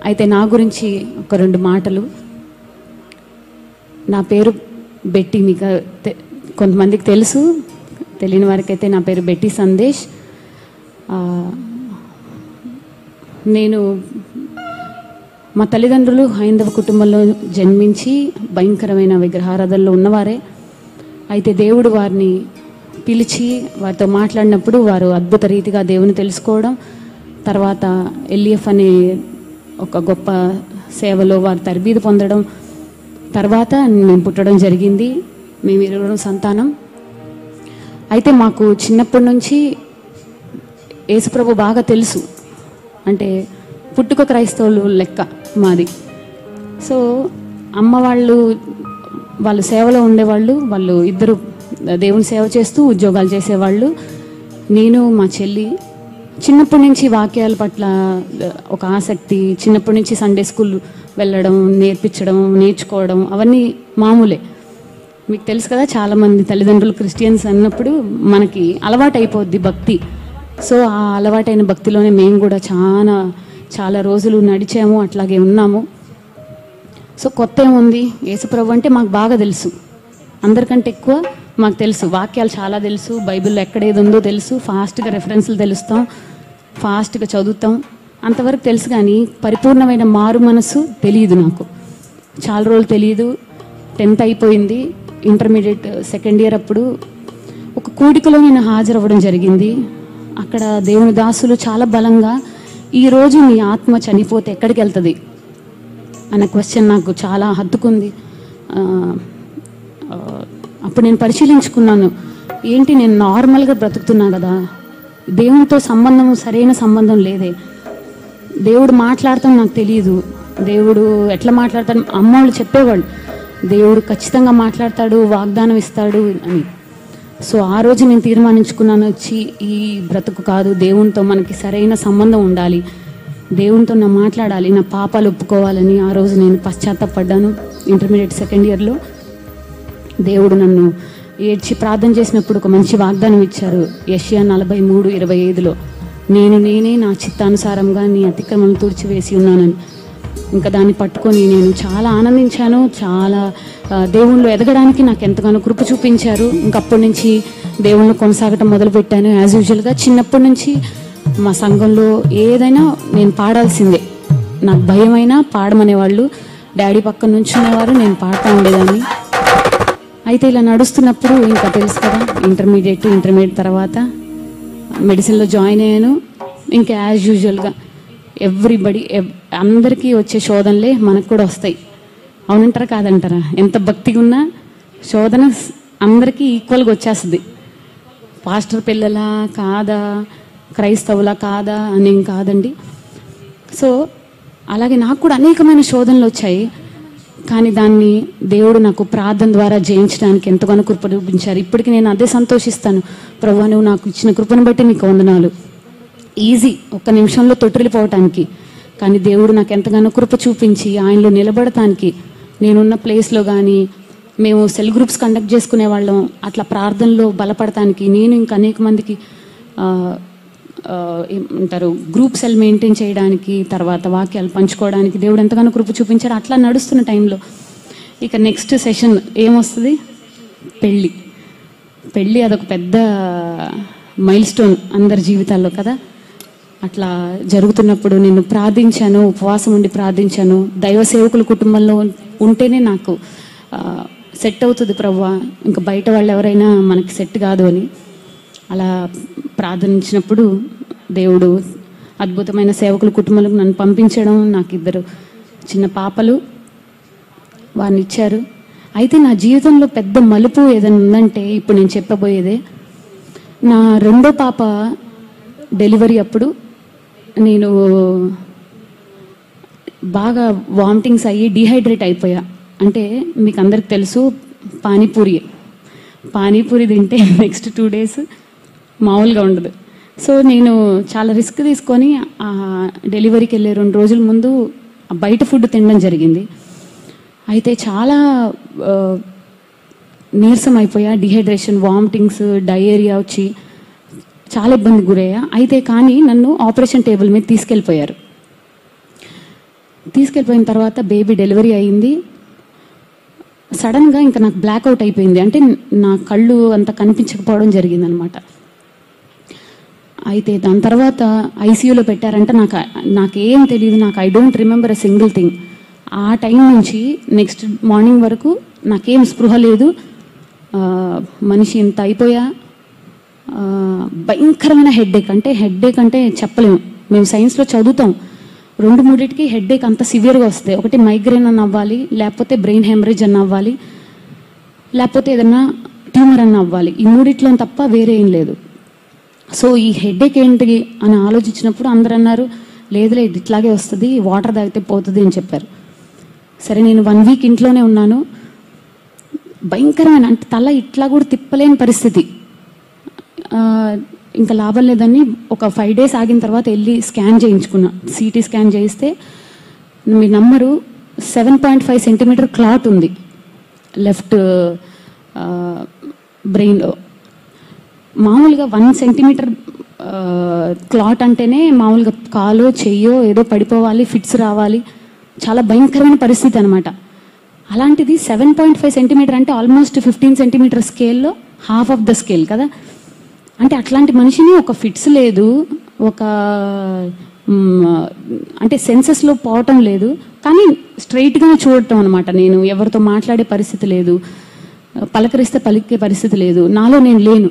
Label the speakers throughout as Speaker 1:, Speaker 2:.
Speaker 1: అయితే నా గురించి ఒక రెండు మాటలు నా పేరు బెట్టి మీకు తె- కొంతమందికి తెలుసు తెలియని వారికైతే నా పేరు బెట్టి సందేశ్ ఆ, నేను మా తల్లిదండ్రులు హైందవ కుటుంబంలో జన్మించి భయంకరమైన విగ్రహారాధనలో ఉన్నవారే అయితే దేవుడు వారిని పిలిచి వారితో మాట్లాడినప్పుడు వారు అద్భుత రీతిగా దేవుని తెలుసుకోవడం తర్వాత ఎల్ఈఎఫ్ అనే ఒక గొప్ప సేవలో వారు తరబీదు పొందడం తర్వాత మేము పుట్టడం జరిగింది మేము ఇరవడం సంతానం అయితే మాకు చిన్నప్పటి నుంచి యేసుప్రభు బాగా తెలుసు అంటే పుట్టుక క్రైస్తవులు లెక్క మాది సో అమ్మ వాళ్ళు వాళ్ళు సేవలో ఉండేవాళ్ళు వాళ్ళు ఇద్దరు దేవుని సేవ చేస్తూ ఉద్యోగాలు చేసేవాళ్ళు నేను మా చెల్లి చిన్నప్పటి నుంచి వాక్యాల పట్ల ఒక ఆసక్తి చిన్నప్పటి నుంచి సండే స్కూల్ వెళ్ళడం నేర్పించడం నేర్చుకోవడం అవన్నీ మామూలే మీకు తెలుసు కదా చాలామంది తల్లిదండ్రులు క్రిస్టియన్స్ అన్నప్పుడు మనకి అలవాటు అయిపోద్ది భక్తి సో ఆ అలవాటైన భక్తిలోనే మేము కూడా చాలా చాలా రోజులు నడిచాము అట్లాగే ఉన్నాము సో కొత్త ఏముంది యేసుప్రభు అంటే మాకు బాగా తెలుసు అందరికంటే ఎక్కువ మాకు తెలుసు వాక్యాలు చాలా తెలుసు బైబిల్లో ఎక్కడ ఏది ఉందో తెలుసు ఫాస్ట్గా రెఫరెన్స్లు తెలుస్తాం ఫాస్ట్గా చదువుతాం అంతవరకు తెలుసు కానీ పరిపూర్ణమైన మారు మనసు తెలియదు నాకు చాలా రోజులు తెలియదు టెన్త్ అయిపోయింది ఇంటర్మీడియట్ సెకండ్ ఇయర్ అప్పుడు ఒక కూడికలో నేను హాజరవ్వడం జరిగింది అక్కడ దేవుని దాసులు చాలా బలంగా ఈరోజు నీ ఆత్మ చనిపోతే ఎక్కడికి వెళ్తుంది అనే క్వశ్చన్ నాకు చాలా హత్తుకుంది ఆ, ఆ, అప్పుడు నేను పరిశీలించుకున్నాను ఏంటి నేను నార్మల్గా బ్రతుకుతున్నా కదా దేవునితో సంబంధం సరైన సంబంధం లేదే దేవుడు మాట్లాడతాం నాకు తెలియదు దేవుడు ఎట్లా మాట్లాడతాడు అమ్మ వాళ్ళు చెప్పేవాళ్ళు దేవుడు ఖచ్చితంగా మాట్లాడతాడు వాగ్దానం ఇస్తాడు అని సో ఆ రోజు నేను తీర్మానించుకున్నాను వచ్చి ఈ బ్రతుకు కాదు దేవునితో మనకి సరైన సంబంధం ఉండాలి దేవునితో నా మాట్లాడాలి నా పాపాలు ఒప్పుకోవాలని ఆ రోజు నేను పశ్చాత్తపడ్డాను ఇంటర్మీడియట్ సెకండ్ ఇయర్లో దేవుడు నన్ను ఏడ్చి ప్రార్థన చేసినప్పుడు ఒక మంచి వాగ్దానం ఇచ్చారు యష్యా నలభై మూడు ఇరవై ఐదులో నేను నేనే నా చిత్తానుసారంగా నీ అతిక్రమం తుడిచివేసి ఉన్నానని ఇంకా దాన్ని పట్టుకొని నేను చాలా ఆనందించాను చాలా ఆ, దేవుళ్ళు ఎదగడానికి నాకు ఎంతగానో కృప చూపించారు ఇంకప్పటి నుంచి దేవుళ్ళు కొనసాగటం మొదలుపెట్టాను యాజ్ యూజువల్గా చిన్నప్పటి నుంచి మా సంఘంలో ఏదైనా నేను పాడాల్సిందే నాకు భయమైనా పాడమనేవాళ్ళు డాడీ పక్కన నుంచునేవారు నేను పాడుతూ ఉండేదాన్ని అయితే ఇలా నడుస్తున్నప్పుడు ఇంకా తెలుసు కదా ఇంటర్మీడియట్ ఇంటర్మీడియట్ తర్వాత మెడిసిన్లో జాయిన్ అయ్యాను ఇంకా యాజ్ యూజువల్గా ఎవ్రీబడి అందరికీ వచ్చే శోధనలే మనకు కూడా వస్తాయి అవునంటారా కాదంటారా ఎంత భక్తిగా ఉన్నా శోధన స్- అందరికీ ఈక్వల్గా వచ్చేస్తుంది పాస్టర్ పిల్లలా కాదా క్రైస్తవులా కాదా అని ఏం కాదండి సో అలాగే నాకు కూడా అనేకమైన శోధనలు వచ్చాయి కానీ దాన్ని దేవుడు నాకు ప్రార్థన ద్వారా జయించడానికి ఎంతగానో కృప చూపించారు ఇప్పటికి నేను అదే సంతోషిస్తాను ప్రభు నువ్వు నాకు ఇచ్చిన కృపను బట్టి నీకు వందనాలు ఈజీ ఒక్క నిమిషంలో తొట్టిల్లిపోవటానికి కానీ దేవుడు నాకు ఎంతగానో కృప చూపించి ఆయనలో నిలబడటానికి నేనున్న ప్లేస్లో కానీ మేము సెల్ గ్రూప్స్ కండక్ట్ చేసుకునే వాళ్ళం అట్లా ప్రార్థనలో బలపడటానికి నేను ఇంకా అనేక మందికి ఆ, ఆ, ఏమంటారు గ్రూప్ సెల్ మెయింటైన్ చేయడానికి తర్వాత వాక్యాలు పంచుకోవడానికి దేవుడు ఎంతగానో కృప చూపించాడు అట్లా నడుస్తున్న టైంలో ఇక నెక్స్ట్ సెషన్ ఏమొస్తుంది పెళ్ళి పెళ్ళి అదొక పెద్ద మైల్ స్టోన్ అందరి జీవితాల్లో కదా అట్లా జరుగుతున్నప్పుడు నేను ప్రార్థించాను ఉపవాసం ఉండి ప్రార్థించాను దైవ సేవకుల కుటుంబంలో ఉంటేనే నాకు సెట్ అవుతుంది ప్రవ్వా ఇంకా బయట వాళ్ళు ఎవరైనా మనకి సెట్ కాదు అని అలా ప్రార్థనించినప్పుడు దేవుడు అద్భుతమైన సేవకుల కుటుంబాలకు నన్ను పంపించడం నాకు ఇద్దరు చిన్న పాపలు వారిని ఇచ్చారు అయితే నా జీవితంలో పెద్ద మలుపు ఏదైనా ఉందంటే ఇప్పుడు నేను చెప్పబోయేదే నా రెండో పాప డెలివరీ అప్పుడు నేను బాగా వామిటింగ్స్ అయ్యి డిహైడ్రేట్ అయిపోయా అంటే మీకు అందరికి తెలుసు పానీపూరి పానీపూరి తింటే నెక్స్ట్ టూ డేస్ మామూలుగా ఉండదు సో నేను చాలా రిస్క్ తీసుకొని ఆ డెలివరీకి వెళ్ళే రెండు రోజుల ముందు ఆ బయట ఫుడ్ తినడం జరిగింది అయితే చాలా ఆ, నీరసం అయిపోయా డిహైడ్రేషన్ వామిటింగ్స్ డయేరియా వచ్చి చాలా ఇబ్బంది గురయ్యా అయితే కానీ నన్ను ఆపరేషన్ టేబుల్ మీద తీసుకెళ్ళిపోయారు తీసుకెళ్ళిపోయిన తర్వాత బేబీ డెలివరీ అయింది సడన్గా ఇంకా నాకు బ్లాక్అవుట్ అయిపోయింది అంటే నా కళ్ళు అంత కనిపించకపోవడం జరిగింది అనమాట అయితే దాని తర్వాత ఐసీయూలో పెట్టారంటే నాకు నాకేం తెలియదు నాకు I don't remember a single thing ఆ టైం నుంచి నెక్స్ట్ మార్నింగ్ వరకు నాకేం స్పృహ లేదు ఆ, మనిషి ఇంత అయిపోయా ఆ, భయంకరమైన హెడ్ఏక్ అంటే హెడ్ఏక్ అంటే చెప్పలేము మేము సైన్స్లో చదువుతాం రెండు మూడింటికి హెడ్ఏక్ అంత సివియర్గా వస్తాయి ఒకటి మైగ్రేన్ అని అవ్వాలి లేకపోతే బ్రెయిన్ హెమరేజ్ అని అవ్వాలి లేకపోతే ఏదన్నా ట్యూమర్ అని అవ్వాలి ఈ మూడిట్లో తప్ప వేరే ఏం లేదు సో ఈ హెడ్ఏక్ ఏంటి అని ఆలోచించినప్పుడు అందరు అన్నారు లేదులే ఇది ఇట్లాగే వస్తుంది వాటర్ తాగితే పోతుంది అని చెప్పారు సరే నేను వన్ వీక్ ఇంట్లోనే ఉన్నాను భయంకరమైన అంటే తల ఇట్లా కూడా తిప్పలేని పరిస్థితి ఆ, ఇంకా లాభం లేదని ఒక ఫైవ్ డేస్ ఆగిన తర్వాత వెళ్ళి స్కాన్ చేయించుకున్నా సిటీ స్కాన్ చేయిస్తే మీ number seven point five centimetre clot ఉంది లెఫ్ట్ బ్రెయిన్లో మామూలుగా వన్ సెంటీమీటర్ క్లాట్ అంటేనే మామూలుగా కాలో చెయ్యో ఏదో పడిపోవాలి ఫిట్స్ రావాలి చాలా భయంకరమైన పరిస్థితి అనమాట అలాంటిది సెవెన్ పాయింట్ ఫైవ్ సెంటీమీటర్ అంటే ఆల్మోస్ట్ ఫిఫ్టీన్ సెంటీమీటర్ స్కేల్లో హాఫ్ ఆఫ్ ద స్కేల్ కదా అంటే అట్లాంటి మనిషిని ఒక ఫిట్స్ లేదు ఒక మ్, అంటే సెన్సెస్లో పోవటం లేదు కానీ స్ట్రైట్గానే చూడటం అనమాట నేను ఎవరితో మాట్లాడే పరిస్థితి లేదు పలకరిస్తే పలికే పరిస్థితి లేదు నాలో నేను లేను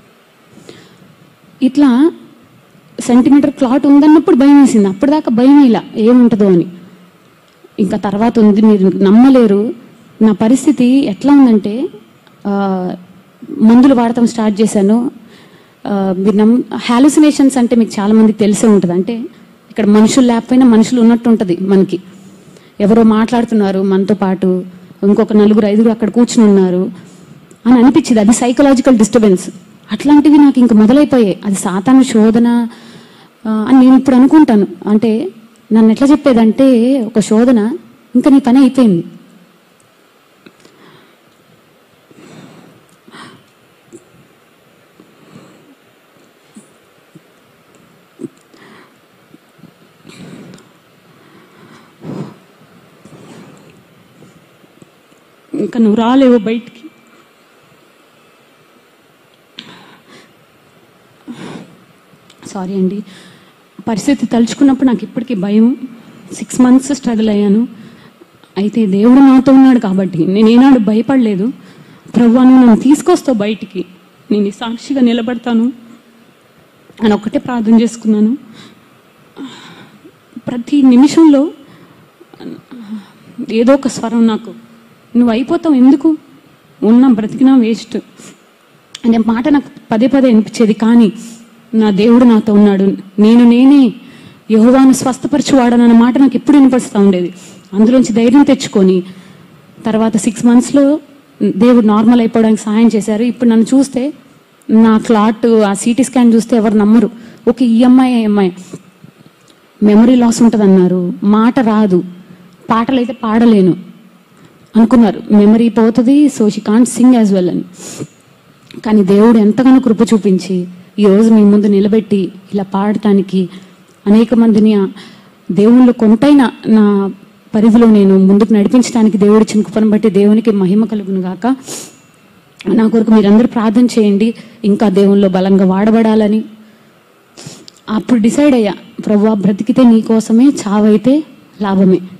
Speaker 1: ఇట్లా సెంటీమీటర్ క్లాట్ ఉందన్నప్పుడు భయం వేసింది అప్పటిదాకా భయం ఇలా ఏముంటుందో అని ఇంకా తర్వాత ఉంది మీరు నమ్మలేరు నా పరిస్థితి ఎట్లా ఉందంటే ఆ, మందులు వాడటం స్టార్ట్ చేశాను ఆ, మీరు నమ్ హాలుసినేషన్స్ అంటే మీకు చాలా మందికి తెలిసే ఉంటుంది అంటే ఇక్కడ మనుషులు లేకపోయినా మనుషులు ఉన్నట్టు ఉంటుంది మనకి ఎవరో మాట్లాడుతున్నారు మనతో పాటు ఇంకొక నలుగురు ఐదుగురు అక్కడ కూర్చుని ఉన్నారు అని అనిపించింది అది సైకలాజికల్ డిస్టర్బెన్స్ అట్లాంటివి నాకు ఇంక మొదలైపోయాయి అది సాతాను శోధన ఆ, అని నేను ఇప్పుడు అనుకుంటాను అంటే నన్ను ఎట్లా చెప్పేదంటే ఒక శోధన ఇంకా నీ పని అయిపోయింది ఇంకా నువ్వు రాలేవు బయటికి సారీ అండి పరిస్థితి తలుచుకున్నప్పుడు నాకు ఇప్పటికీ భయం సిక్స్ మంత్స్ స్ట్రగుల్ అయ్యాను అయితే దేవుడు నాతో ఉన్నాడు కాబట్టి నేను ఏనాడు భయపడలేదు ప్రభు నువ్వు నన్ను తీసుకొస్తావు బయటికి నేను ఈ సాక్షిగా నిలబడతాను అని ఒక్కటే ప్రార్థన చేసుకున్నాను ప్రతి నిమిషంలో ఏదో ఒక స్వరం నాకు నువ్వు అయిపోతావు ఎందుకు ఉన్నా బ్రతికినా వేస్ట్ అనే మాట నాకు పదే పదే అనిపించేది కానీ నా దేవుడు నాతో ఉన్నాడు నేను నేనే యహోవాను స్వస్థపరచువాడనన్న మాట నాకు ఎప్పుడు వినిపిస్తూ ఉండేది అందులోంచి ధైర్యం తెచ్చుకొని తర్వాత సిక్స్ మంత్స్లో దేవుడు నార్మల్ అయిపోవడానికి సహాయం చేశారు ఇప్పుడు నన్ను చూస్తే నా క్లాట్ ఆ సిటీ స్కాన్ చూస్తే ఎవరు నమ్మరు ఒక ఈఎంఐ ఎంఐ మెమరీ లాస్ ఉంటుంది అన్నారు మాట రాదు పాటలు అయితే పాడలేను అనుకున్నారు మెమరీ పోతుంది so she can't sing as well అని కానీ దేవుడు ఎంతగానో కృప చూపించి ఈ రోజు మీ ముందు నిలబెట్టి ఇలా పాడటానికి అనేక మందిని ఆ దేవుళ్ళు కొంతైనా నా పరిధిలో నేను ముందుకు నడిపించడానికి దేవుడి చినుకుపని బట్టి దేవునికి మహిమ కలుగును గాక నా కొరకు మీరందరూ ప్రార్థన చేయండి ఇంకా దేవుల్లో బలంగా వాడబడాలని అప్పుడు డిసైడ్ అయ్యా ప్రభు బ్రతికితే నీ కోసమే చావైతే లాభమే